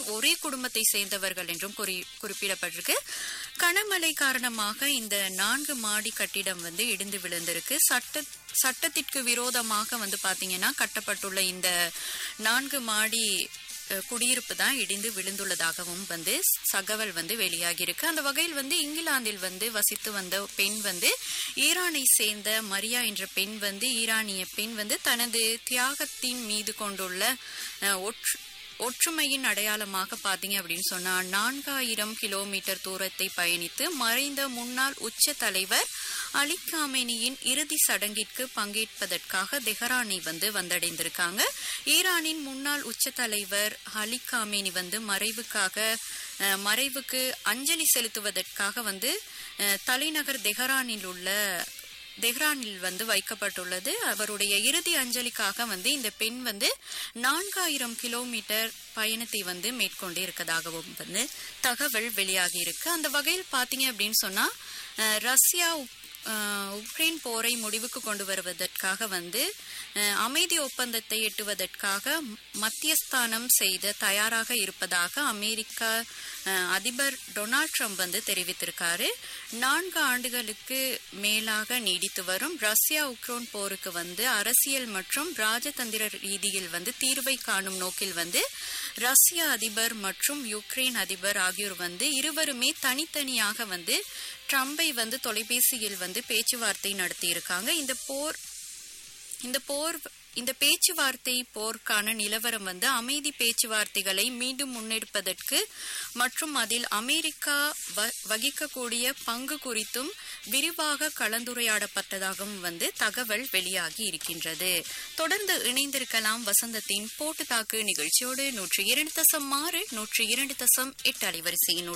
ஒரே குடும்பத்தை சேர்ந்தவர்கள் என்றும் குறி குறிப்பிடப்பட்டிருக்கு கனமழை காரணமாக இந்த நான்கு மாடி கட்டிடம் வந்து இடிந்து விழுந்திருக்கு சட்ட சட்டத்திற்கு விரோதமாக வந்து பாத்தீங்கன்னா கட்டப்பட்டுள்ள இந்த நான்கு மாடி அஹ், குடியிருப்பு தான் இடிந்து விழுந்துள்ளதாகவும் வந்து தகவல் வந்து வெளியாகியிருக்கு அந்த வகையில் வந்து இங்கிலாந்தில் வந்து வசித்து வந்த பெண் வந்து ஈரானை சேர்ந்த மரியா என்ற பெண் வந்து ஈரானிய பெண் வந்து தனது தியாகத்தின் மீது கொண்டுள்ள அஹ், ஒற்று ஒற்றுமையின் அடையாளமாக பாத்தீங்க அப்படின்னு சொன்னா நான்காயிரம் கிலோமீட்டர் தூரத்தை பயணித்து மறைந்த முன்னாள் உச்ச தலைவர் அலி காமேனியின் இறுதி சடங்கிற்கு பங்கேற்பதற்காக தெஹரானை வந்து வந்தடைந்திருக்காங்க ஈரானின் முன்னாள் உச்ச தலைவர் அலி காமேனி வந்து மறைவுக்காக அஹ், மறைவுக்கு அஞ்சலி செலுத்துவதற்காக வந்து அஹ், தலைநகர் தெஹரானில் உள்ள தெஹ்ரானில் வந்து வைக்கப்பட்டுள்ளது அவருடைய இறுதி அஞ்சலிக்காக வந்து இந்த பெண் வந்து நான்காயிரம் கிலோமீட்டர் பயணத்தை வந்து மேற்கொண்டு இருக்கதாகவும் வந்து தகவல் வெளியாகி இருக்கு அந்த வகையில் பாத்தீங்க அப்படின்னு சொன்னா அஹ், ரஷ்யா உக்- அஹ், உக்ரைன் போரை முடிவுக்கு கொண்டு வருவதற்காக வந்து அஹ், அமைதி ஒப்பந்தத்தை எட்டுவதற்காக மத்தியஸ்தானம் செய்த தயாராக இருப்பதாக அமெரிக்கா அஹ், அதிபர் டொனால்ட் ட்ரம்ப் வந்து தெரிவித்திருக்காரு நான்கு ஆண்டுகளுக்கு மேலாக நீடித்து வரும் ரஷ்யா உக்ரைன் போருக்கு வந்து அரசியல் மற்றும் ராஜதந்திர ரீதியில் வந்து தீர்வை காணும் நோக்கில் வந்து ரஷ்ய அதிபர் மற்றும் யுக்ரைன் அதிபர் ஆகியோர் வந்து இருவருமே தனித்தனியாக வந்து ட்ரம்பை வந்து தொலைபேசியில் வந்து பேச்சுவார்த்தை நடத்தியிருக்காங்க இந்த போர் இந்த போர் இந்த பேச்சுவார்த்தை போருக்கான நிலவரம் வந்து அமைதி பேச்சுவார்த்தைகளை மீண்டும் முன்னெடுப்பதற்கு மற்றும் அதில் அமெரிக்கா வ- வகிக்கக்கூடிய பங்கு குறித்தும் விரிவாக கலந்துரையாடப்பட்டதாகவும் வந்து தகவல் வெளியாகி இருக்கின்றது தொடர்ந்து இணைந்திருக்கலாம் வசந்தத்தின் போட்டு தாக்கு நிகழ்ச்சியோடு நூற்றி இரண்டு தசம் ஆறு நூற்றி இரண்டு தசம் எட்டு அலைவரிசையின்